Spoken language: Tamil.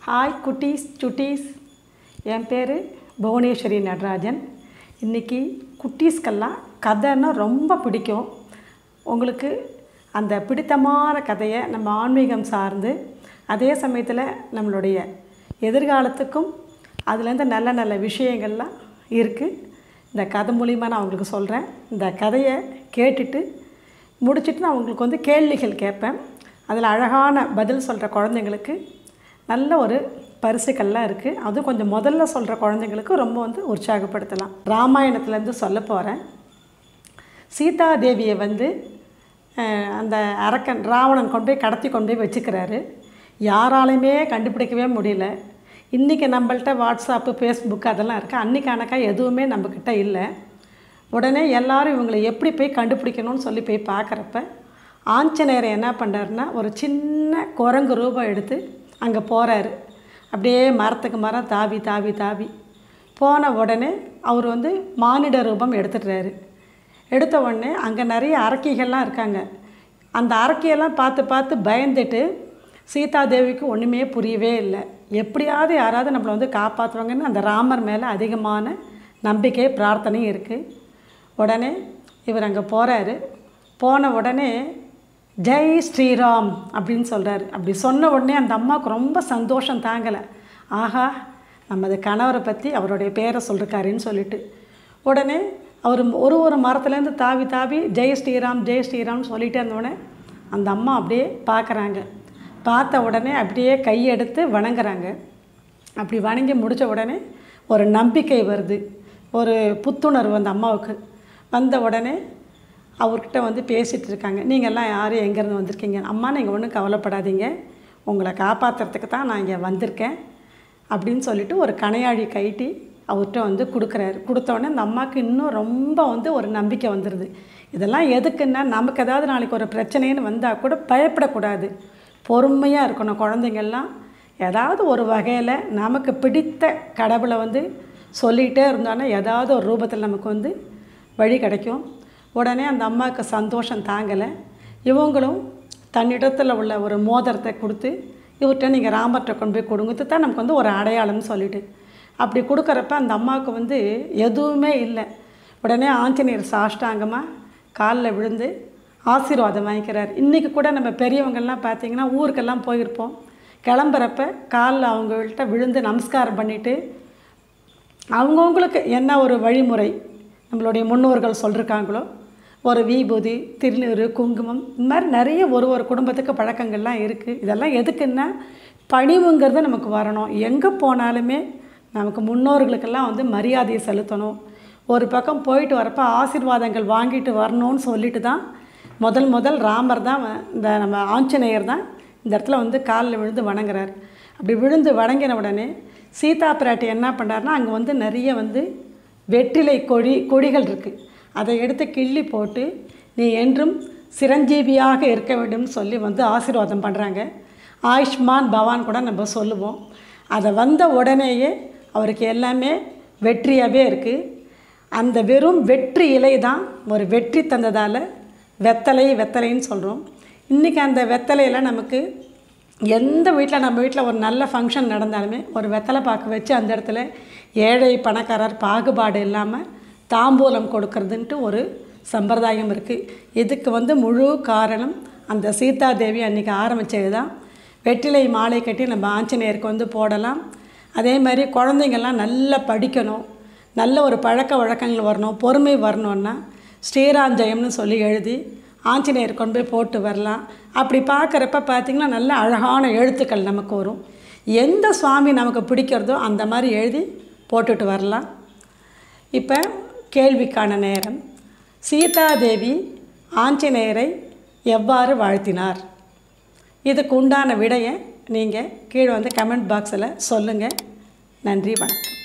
ஹாய் குட்டீஸ் சுட்டீஸ் என் பேர் புவனேஸ்வரி நடராஜன் இன்றைக்கி குட்டீஸ்க்கெல்லாம் கதைன்னா ரொம்ப பிடிக்கும் உங்களுக்கு அந்த பிடித்தமான கதையை நம்ம ஆன்மீகம் சார்ந்து அதே சமயத்தில் நம்மளுடைய எதிர்காலத்துக்கும் அதுலேருந்து நல்ல நல்ல விஷயங்கள்லாம் இருக்குது இந்த கதை மூலிமா நான் உங்களுக்கு சொல்கிறேன் இந்த கதையை கேட்டுட்டு முடிச்சுட்டு நான் உங்களுக்கு வந்து கேள்விகள் கேட்பேன் அதில் அழகான பதில் சொல்கிற குழந்தைங்களுக்கு நல்ல ஒரு பரிசுக்கள்லாம் இருக்குது அதுவும் கொஞ்சம் முதல்ல சொல்கிற குழந்தைங்களுக்கு ரொம்ப வந்து உற்சாகப்படுத்தலாம் ராமாயணத்துலேருந்து சொல்ல போகிறேன் சீதாதேவியை வந்து அஹ், அந்த அரக்கன் ராவணன் கொண்டு போய் கடத்தி கொண்டு போய் வச்சுக்கிறாரு யாராலையுமே கண்டுபிடிக்கவே முடியல இன்றைக்கி நம்மள்ட்ட வாட்ஸ்அப்பு ஃபேஸ்புக் அதெல்லாம் இருக்குது அன்றைக்கானக்கா எதுவுமே நம்மக்கிட்ட இல்லை உடனே எல்லாரும் இவங்களை எப்படி போய் கண்டுபிடிக்கணும்னு சொல்லி போய் பார்க்குறப்ப ஆஞ்சநேயர் என்ன பண்ணுறாருன்னா ஒரு சின்ன குரங்கு ரூபம் எடுத்து அங்கே போகிறாரு அப்படியே மரத்துக்கு மரம் தாவி தாவி தாவி போன உடனே அவர் வந்து மானிட ரூபம் எடுத்துடுறாரு எடுத்த உடனே அங்கே நிறைய அரக்கிகள்லாம் இருக்காங்க அந்த அரக்கியெல்லாம் பார்த்து பார்த்து பயந்துட்டு சீதாதேவிக்கு ஒன்றுமே புரியவே இல்லை எப்படியாவது யாராவது நம்மளை வந்து காப்பாற்றுவாங்கன்னு அந்த ராமர் மேலே அதிகமான நம்பிக்கை பிரார்த்தனையும் இருக்குது உடனே இவர் அங்கே போகிறாரு போன உடனே ஜெய் ஸ்ரீராம் அப்படின்னு சொல்கிறாரு அப்படி சொன்ன உடனே அந்த அம்மாவுக்கு ரொம்ப சந்தோஷம் தாங்கலை ஆஹா நமது கணவரை பற்றி அவருடைய பேரை சொல்லிருக்காருன்னு சொல்லிட்டு உடனே அவர் ஒரு ஒரு மரத்துலேருந்து தாவி தாவி ஜெய் ஸ்ரீராம் ஜெய் ஸ்ரீராம்னு சொல்லிட்டே இருந்தோடனே அந்த அம்மா அப்படியே பார்க்குறாங்க பார்த்த உடனே அப்படியே கையெடுத்து வணங்குறாங்க அப்படி வணங்கி முடித்த உடனே ஒரு நம்பிக்கை வருது ஒரு புத்துணர்வு அந்த அம்மாவுக்கு வந்த உடனே அவர்கிட்ட வந்து பேசிகிட்டு இருக்காங்க நீங்கள்லாம் யார் எங்கேருந்து வந்திருக்கீங்க அம்மா நீங்கள் ஒன்றும் கவலைப்படாதீங்க உங்களை காப்பாற்றுறதுக்கு தான் நான் இங்கே வந்திருக்கேன் அப்படின்னு சொல்லிட்டு ஒரு கணையாழி கைட்டி அவர்கிட்ட வந்து கொடுக்குறாரு கொடுத்த உடனே அந்த அம்மாவுக்கு இன்னும் ரொம்ப வந்து ஒரு நம்பிக்கை வந்துடுது இதெல்லாம் எதுக்குன்னா நமக்கு ஏதாவது நாளைக்கு ஒரு பிரச்சனைன்னு வந்தால் கூட பயப்படக்கூடாது பொறுமையாக இருக்கணும் குழந்தைங்கள்லாம் ஏதாவது ஒரு வகையில் நமக்கு பிடித்த கடவுளை வந்து சொல்லிகிட்டே இருந்தோன்னா ஏதாவது ஒரு ரூபத்தில் நமக்கு வந்து வழி கிடைக்கும் உடனே அந்த அம்மாவுக்கு சந்தோஷம் தாங்கலை இவங்களும் தன்னிடத்தில் உள்ள ஒரு மோதிரத்தை கொடுத்து இவர்கிட்ட நீங்கள் ராமர்கிட்ட கொண்டு போய் கொடுங்க இது தான் நமக்கு வந்து ஒரு அடையாளம்னு சொல்லிட்டு அப்படி கொடுக்குறப்ப அந்த அம்மாவுக்கு வந்து எதுவுமே இல்லை உடனே ஆஞ்சநேயர் சாஷ்டாங்கமாக காலில் விழுந்து ஆசீர்வாதம் வாங்கிக்கிறார் இன்றைக்கி கூட நம்ம பெரியவங்கள்லாம் பார்த்திங்கன்னா ஊருக்கெல்லாம் போயிருப்போம் கிளம்புறப்ப காலில் அவங்கள்ட்ட விழுந்து நமஸ்காரம் பண்ணிவிட்டு அவங்கவுங்களுக்கு என்ன ஒரு வழிமுறை நம்மளுடைய முன்னோர்கள் சொல்லியிருக்காங்களோ ஒரு விபூதி திருநீர் குங்குமம் இந்த மாதிரி நிறைய ஒரு ஒரு குடும்பத்துக்கு பழக்கங்கள்லாம் இருக்குது இதெல்லாம் எதுக்குன்னா பணிவுங்கிறது நமக்கு வரணும் எங்கே போனாலுமே நமக்கு முன்னோர்களுக்கெல்லாம் வந்து மரியாதையை செலுத்தணும் ஒரு பக்கம் போயிட்டு வரப்போ ஆசீர்வாதங்கள் வாங்கிட்டு வரணும்னு சொல்லிட்டு தான் முதல் முதல் ராமர் தான் வ- இந்த நம்ம ஆஞ்சநேயர் தான் இந்த இடத்துல வந்து காலில் விழுந்து வணங்குறார் அப்படி விழுந்து வணங்கின உடனே சீதா பிராட்டி என்ன பண்ணாருன்னா அங்கே வந்து நிறைய வந்து வெற்றிலை கொடி கொடிகள் இருக்குது அதை எடுத்து கிள்ளி போட்டு நீ என்றும் சிரஞ்சீவியாக இருக்க வேண்டும்னு சொல்லி வந்து ஆசீர்வாதம் பண்ணுறாங்க ஆயுஷ்மான் பவான் கூட நம்ம சொல்லுவோம் அதை வந்த உடனேயே அவருக்கு எல்லாமே வெற்றியாகவே இருக்குது அந்த வெறும் வெற்றி இலை தான் ஒரு வெற்றி தந்ததால் வெத்தலை வெத்தலைன்னு சொல்கிறோம் இன்றைக்கி அந்த வெத்தலையில் நமக்கு எந்த வீட்டில் நம்ம வீட்டில் ஒரு நல்ல ஃபங்க்ஷன் நடந்தாலுமே ஒரு வெத்தலை பாக்கு வச்சு அந்த இடத்துல ஏழை பணக்காரர் பாகுபாடு இல்லாமல் தாம்பூலம் கொடுக்கறதுன்ட்டு ஒரு சம்பிரதாயம் இருக்குது இதுக்கு வந்து முழு காரணம் அந்த சீதாதேவி அன்றைக்கி ஆரம்பித்தது தான் வெற்றிலை மாலை கட்டி நம்ம ஆஞ்சநேயருக்கு வந்து போடலாம் அதே மாதிரி குழந்தைங்கள்லாம் நல்லா படிக்கணும் நல்ல ஒரு பழக்க வழக்கங்கள் வரணும் பொறுமை வரணுன்னா ஸ்ரீராஞ்சயம்னு சொல்லி எழுதி ஆஞ்சநேயர் கொண்டு போய் போட்டு வரலாம் அப்படி பார்க்குறப்ப பார்த்திங்கன்னா நல்ல அழகான எழுத்துக்கள் நமக்கு வரும் எந்த சுவாமி நமக்கு பிடிக்கிறதோ அந்த மாதிரி எழுதி போட்டுட்டு வரலாம் இப்போ கேள்விக்கான நேரம் சீதாதேவி ஆஞ்சநேயரை எவ்வாறு வாழ்த்தினார் இதுக்கு உண்டான விடையை நீங்கள் கீழே வந்து கமெண்ட் பாக்ஸில் சொல்லுங்கள் நன்றி வணக்கம்